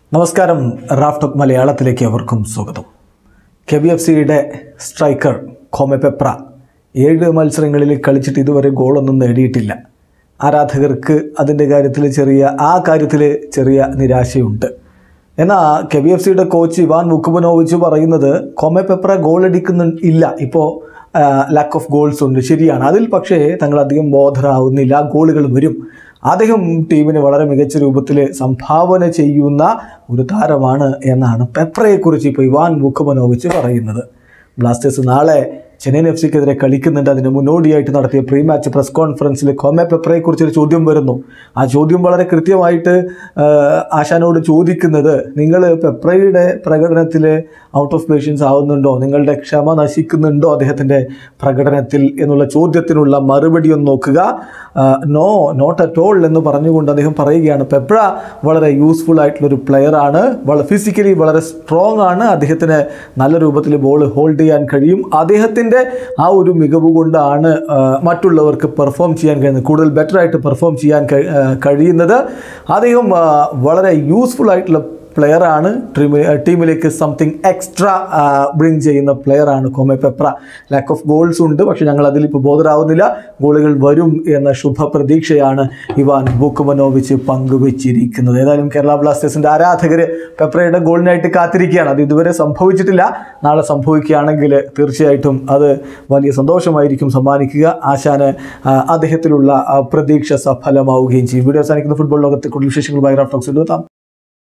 നമസ്കാരം റാഫ്റ്റോക്ക് മലയാളത്തിലേക്ക് അവർക്കും സ്വാഗതം കെ ബി എഫ് സിയുടെ സ്ട്രൈക്കർ കോമെ പെപ്ര ഏഴ് മത്സരങ്ങളിൽ കളിച്ചിട്ട് ഇതുവരെ ഗോളൊന്നും നേടിയിട്ടില്ല ആരാധകർക്ക് അതിൻ്റെ കാര്യത്തിൽ ചെറിയ ആ കാര്യത്തിൽ ചെറിയ നിരാശയുണ്ട് എന്നാൽ കെ ബി എഫ് സിയുടെ കോച്ച് ഇവാൻ മുക്കുബനോവിച്ച് പറയുന്നത് കോമെ പെപ്ര ഗോൾ അടിക്കുന്ന ഇല്ല ഇപ്പോൾ ലാക്ക് ഓഫ് ഗോൾസ് ഉണ്ട് ശരിയാണ് അതിൽ പക്ഷേ തങ്ങൾ അധികം ബോധരാവുന്നില്ല ഗോളുകൾ വരും അദ്ദേഹം ടീമിന് വളരെ മികച്ച രൂപത്തിൽ സംഭാവന ചെയ്യുന്ന ഒരു താരമാണ് എന്നാണ് പെപ്രയെക്കുറിച്ച് ഇപ്പോൾ ഇവാൻ മുക്കുമനോവിച്ച് പറയുന്നത് ബ്ലാസ്റ്റേഴ്സ് നാളെ ചെന്നൈയിൻ എഫ് സിക്കെതിരെ കളിക്കുന്നുണ്ട് അതിന് മുന്നോടിയായിട്ട് നടത്തിയ പ്രീ മാച്ച് പ്രസ് കോൺഫറൻസിൽ കോമെ പെപ്രയെക്കുറിച്ച് ഒരു ചോദ്യം വരുന്നു ആ ചോദ്യം വളരെ കൃത്യമായിട്ട് ആ, ആശാനോട് ചോദിക്കുന്നത് നിങ്ങൾ പെപ്രയുടെ പ്രകടനത്തിൽ ഔട്ട് ഓഫ് പേഷ്യൻസ് ആവുന്നുണ്ടോ നിങ്ങളുടെ ക്ഷമ നശിക്കുന്നുണ്ടോ അദ്ദേഹത്തിൻ്റെ പ്രകടനത്തിൽ എന്നുള്ള ചോദ്യത്തിനുള്ള മറുപടി ഒന്ന് നോക്കുക നോ നോട്ട് അറ്റ് ഓൾ എന്ന് പറഞ്ഞുകൊണ്ട് അദ്ദേഹം പറയുകയാണ് പെപ്ര വളരെ യൂസ്ഫുൾ ആയിട്ടുള്ളൊരു പ്ലെയറാണ് വളരെ ഫിസിക്കലി വളരെ സ്ട്രോങ് ആണ് അദ്ദേഹത്തിന് നല്ല രൂപത്തിൽ ബോൾ ഹോൾഡ് ചെയ്യാൻ കഴിയും അദ്ദേഹത്തിൻ്റെ ആ ഒരു മികവ് കൊണ്ടാണ് ആ, മറ്റുള്ളവർക്ക് പെർഫോം ചെയ്യാൻ കഴിയുന്നത് കൂടുതൽ ബെറ്റർ ആയിട്ട് പെർഫോം ചെയ്യാൻ കഴി- ആ, കഴിയുന്നത് അദ്ദേഹം ആ, വളരെ യൂസ്ഫുൾ ആയിട്ടുള്ള പ്ലെയറാണ് ടീമി ടീമിലേക്ക് സംതിങ് എക്സ്ട്രാ ബ്രിങ് ചെയ്യുന്ന പ്ലെയറാണ് Kwame Peprah lack of goals ഉണ്ട് പക്ഷേ ഞങ്ങൾ അതിലിപ്പോൾ ബോധരാവുന്നില്ല ഗോളുകൾ വരും എന്ന ശുഭ പ്രതീക്ഷയാണ് ഇവാൻ ബുക്കുമനോവിച്ച് പങ്കുവച്ചിരിക്കുന്നത് ഏതായാലും കേരള ബ്ലാസ്റ്റേഴ്സിൻ്റെ ആരാധകർ പെപ്രയുടെ ഗോളിനായിട്ട് കാത്തിരിക്കുകയാണ് അത് ഇതുവരെ സംഭവിച്ചിട്ടില്ല നാളെ സംഭവിക്കുകയാണെങ്കിൽ തീർച്ചയായിട്ടും അത് വലിയ സന്തോഷമായിരിക്കും സമ്മാനിക്കുക ആശാന് ആ, അദ്ദേഹത്തിലുള്ള ആ, പ്രതീക്ഷ സഫലമാവുകയും ചെയ്യും വീഡിയോ അവസാനിക്കുന്ന ഫുട്ബോൾ ലോകത്തെ കൂടുതൽ വിശേഷങ്ങളുമായി റാഫ്റ്റോക്സ് എടുത്താം